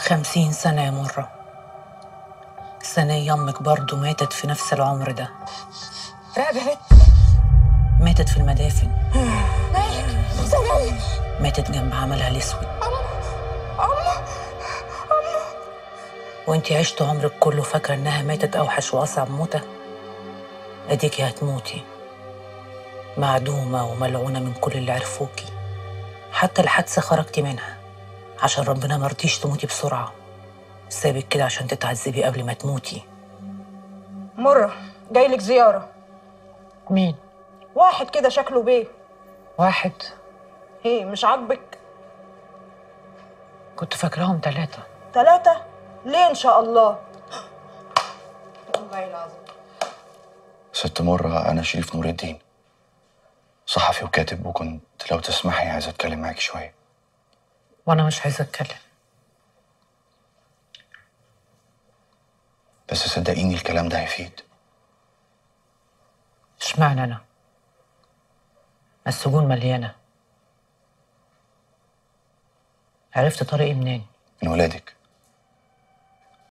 خمسين سنة يا مرة سنة يمك برضو ماتت في نفس العمر ده راقب يا بت ماتت في المدافن مالك سنية ماتت جنب عملها الاسود أما وانتي عشت عمرك كله فاكرة انها ماتت اوحش واصعب موتة اديكي هتموتي معدومة وملعونة من كل اللي عرفوكي حتى الحادثة خرجتي منها عشان ربنا مرضيش تموتي بسرعة سابك كده عشان تتعذبي قبل ما تموتي مرة جاي لك زيارة مين؟ واحد كده شكله بيه واحد ايه مش عاجبك كنت فاكراهم ثلاثة ثلاثة ليه إن شاء الله والله العظيم ست مرة أنا شريف نور الدين صحفي وكاتب وكنت لو تسمحي عايز أتكلم معاكي شوية وانا مش عايزة اتكلم بس صدقيني الكلام ده هيفيد اشمعنى انا السجون مليانة عرفت طريقي منين من ولادك